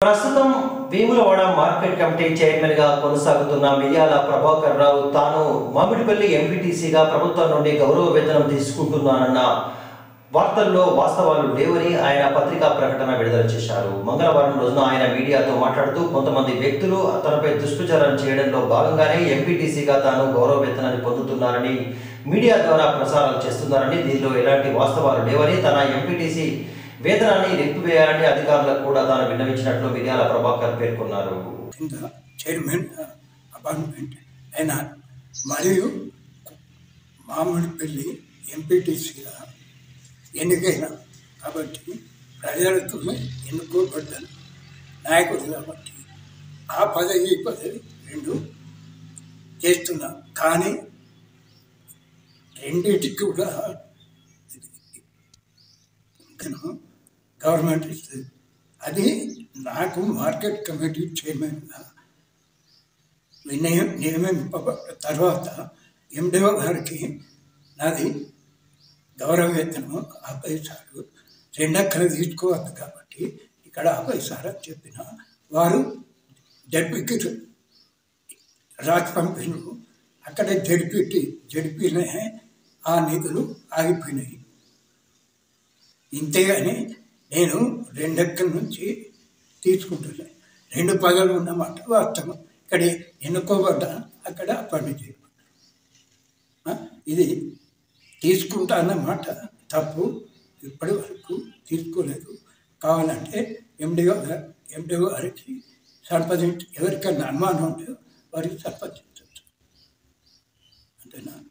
ప్రస్తుతం Vemulawada market committee chairman గా కొనసాగుతున్న మిర్యాల ప్రభాకర్ రావు తాను మామిడిపల్లి ఎంపీటీసీగా ప్రభుత్వం నుండి గౌరవ వేతనం తీసుకుంటున్నానన్న వార్తల్లో వాస్తవాలు లేవని ఆయన పత్రికా ప్రకటన విడుదల చేశారు మంగళవారం రోజున ఆయన మీడియాతో మాట్లాడుతూ కొంతమంది వ్యక్తులు తనపై దుష్ప్రచారం చేయడంలో భాగంగానే ఎంపీటీసీగా తాను గౌరవ వేతనాన్ని పొందుతున్నారని మీడియా ద్వారా ప్రసారాలు చేస్తున్నారని దీనిలో ఎలాంటి వాస్తవాలు లేవని తన ఎంపీటీసీ వేతనాన్ని నిలిపివేయాలని అధికారులకు కూడా తాను విన్నవించినట్లు మిర్యాల ప్రభాకర్ పేర్కొన్నారు కింద చైర్మన్ అపాయింట్మెంట్ అయినారు మరియు మామిడిపల్లి ఎంపీటీసీగా ఎన్నికైన కాబట్టి ప్రజలతో ఎన్నుకోబడ్డ నాయకుడు కాబట్టి ఆ పదవి ఈ పదవి రెండు చేస్తున్నా కానీ రెండింటికి కూడా ఇంకను గవర్నమెంట్ ఇస్తుంది అది నాకు మార్కెట్ కమిటీ చైర్మన్గా వినయం నియమింపబడ్డ తర్వాత ఎండిఓ గారికి నాది గౌరవ వేతనం ఆ పైసాలు రెండక్కలు తీసుకోవద్దు కాబట్టి ఇక్కడ ఆ పైసాలు అని చెప్పిన వారు జడ్పికి రాజు పంపిణు అక్కడ జడిపెట్టి జడిపినే ఆ నిధులు ఆగిపోయినాయి ఇంతేగాని నేను రెండెక్కల నుంచి తీసుకుంటున్నాను రెండు పదవులు ఉన్నమాట వాస్తవం ఇక్కడ ఎన్నుకోబడ్డా అక్కడ పని చేయబడ్డా ఇది తీసుకుంటా అన్నమాట తప్పు ఇప్పటి వరకు తీసుకోలేదు కావాలంటే ఎండిఓ గారు ఎండిఓ గారికి సంప్రదించి ఎవరికైనా అనుమానం ఉంటే వారికి సంప్రదించవచ్చు అంతేనా